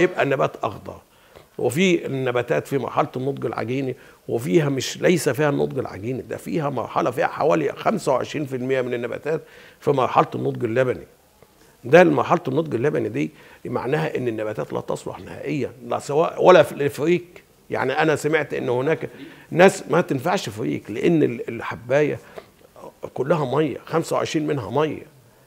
هيبقى النبات اخضر وفي النباتات في مرحله النضج العجيني وفيها مش ليس فيها النضج العجيني ده فيها مرحله فيها حوالي 25% من النباتات في مرحله النضج اللبني ده مرحله النضج اللبني دي معناها ان النباتات لا تصلح نهائيا لا سواء ولا في الفريك يعني انا سمعت ان هناك ناس ما تنفعش فريك لان الحبايه كلها ميه 25 منها ميه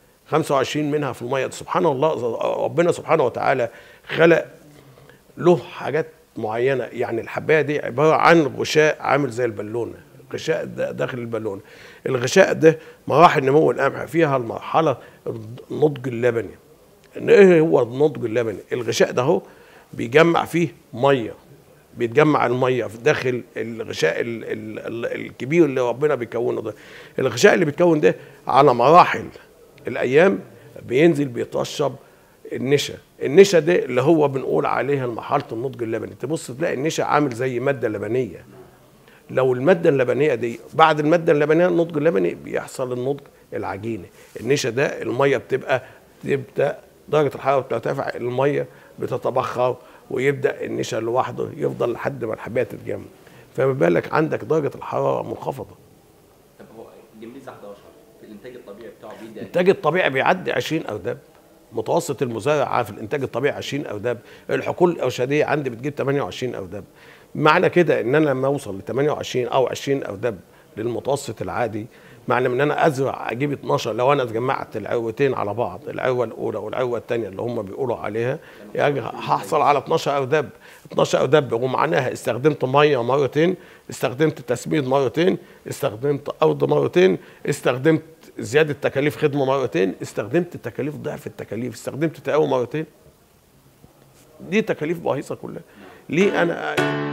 25 منها في الميه سبحان الله ربنا سبحانه وتعالى خلق له حاجات معينه يعني الحبايه دي عباره عن غشاء عامل زي البالونه غشاء داخل البالونه الغشاء ده مراحل نمو القمح فيها المرحله النضج اللبني ان ايه هو النضج اللبني الغشاء ده هو بيجمع فيه ميه بيتجمع الميه في داخل الغشاء ال ال ال الكبير اللي ربنا بيكونه ده الغشاء اللي بيتكون ده على مراحل الايام بينزل بيترشب النشا النشا ده اللي هو بنقول عليها مرحله النضج اللبني تبص تلاقي النشا عامل زي ماده لبنيه لو الماده اللبنيه دي بعد الماده اللبنيه النضج اللبني بيحصل النضج العجيني النشا ده الميه بتبقى تبدا درجه الحراره بترتفع الميه بتتبخر ويبدا النشا لوحده يفضل لحد ما الحبايه تتجمد فما بالك عندك درجه الحراره منخفضه طب هو جميز 11 في الانتاج الطبيعي بتاعه بيدي الانتاج الطبيعي بيعدي 20 ارداب متوسط المزارع في الانتاج الطبيعي 20 ارداب الحقول الارشاديه عندي بتجيب 28 ارداب معنى كده ان انا لما اوصل ل 28 او 20 ارداب للمتوسط العادي معنى ان انا ازرع اجيب 12 لو انا جمعت العروتين على بعض العروه الاولى والعروه الثانيه اللي هم بيقولوا عليها يعني هحصل على 12 ارداب 12 ارداب ومعناها استخدمت ميه مرتين استخدمت تسميد مرتين استخدمت ارض مرتين استخدمت زياده تكاليف خدمه مرتين استخدمت تكاليف ضعف التكاليف استخدمت تقاوم مرتين دي تكاليف باهظه كلها ليه انا